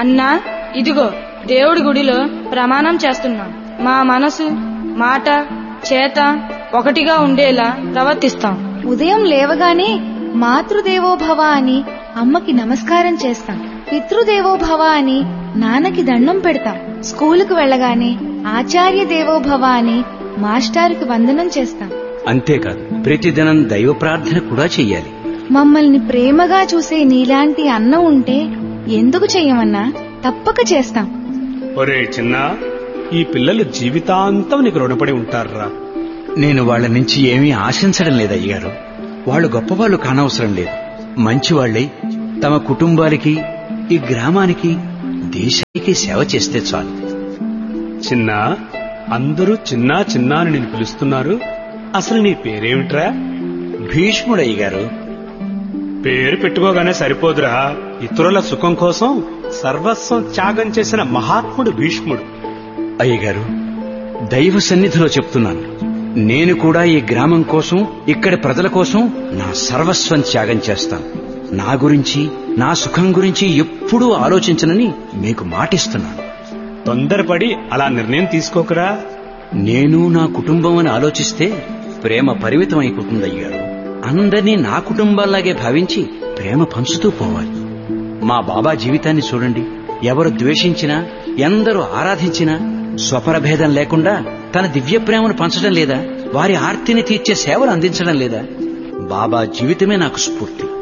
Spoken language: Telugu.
అన్నా ఇదిగో దేవుడి గుడిలో ప్రమాణం చేస్తున్నాం మా మనసు మాట చేత ఒకటిగా ఉండేలా ప్రవర్తిస్తాం ఉదయం లేవగానే మాతృదేవోభవ అని అమ్మకి నమస్కారం చేస్తాం పితృదేవోభవ అని నాన్నకి దండం పెడతాం స్కూలుకు వెళ్ళగానే ఆచార్య దేవోభవ అని మాస్టారుకి వందనం చేస్తాం అంతేకాదు ప్రతిదినం దైవ ప్రార్థన కూడా చెయ్యాలి మమ్మల్ని ప్రేమగా చూసే నీలాంటి అన్న ఉంటే ఎందుకు చెయ్యమన్నా తప్పక చేస్తాం ఒరే చిన్న ఈ పిల్లలు జీవితాంతం నీకు రుణపడి ఉంటారురా నేను వాళ్ళ నుంచి ఏమీ ఆశించడం లేదు అయ్యగారు వాళ్ళు గొప్పవాళ్ళు కానవసరం లేదు మంచివాళ్లై తమ కుటుంబాలకి ఈ గ్రామానికి దేశానికి సేవ చేస్తే చాలు చిన్న అందరూ చిన్న చిన్న అని నేను పిలుస్తున్నారు అసలు నీ పేరేమిట్రా భీష్ముడు అయ్యగారు పేరు పెట్టుకోగానే సరిపోదురా ఇతరుల సుఖం కోసం సర్వస్వం త్యాగం చేసిన మహాత్ముడు భీష్ముడు అయ్యగారు దైవ సన్నిధిలో చెప్తున్నాను నేను కూడా ఈ గ్రామం కోసం ఇక్కడి ప్రజల కోసం నా సర్వస్వం త్యాగం చేస్తాను నా గురించి నా సుఖం గురించి ఎప్పుడూ ఆలోచించనని మీకు మాటిస్తున్నాను తొందరపడి అలా నిర్ణయం తీసుకోకరా నేను నా కుటుంబం అని ఆలోచిస్తే ప్రేమ పరిమితం అయిపోతుంది అయ్యారు అందరినీ నా కుటుంబాల్లాగే భావించి ప్రేమ పంచుతూ పోవాలి మా బాబా జీవితాన్ని చూడండి ఎవరు ద్వేషించినా ఎందరూ ఆరాధించినా స్వపరభేదం లేకుండా తన దివ్య ప్రేమను పంచడం లేదా వారి ఆర్తిని తీర్చే సేవలు అందించడం లేదా బాబా జీవితమే నాకు స్ఫూర్తి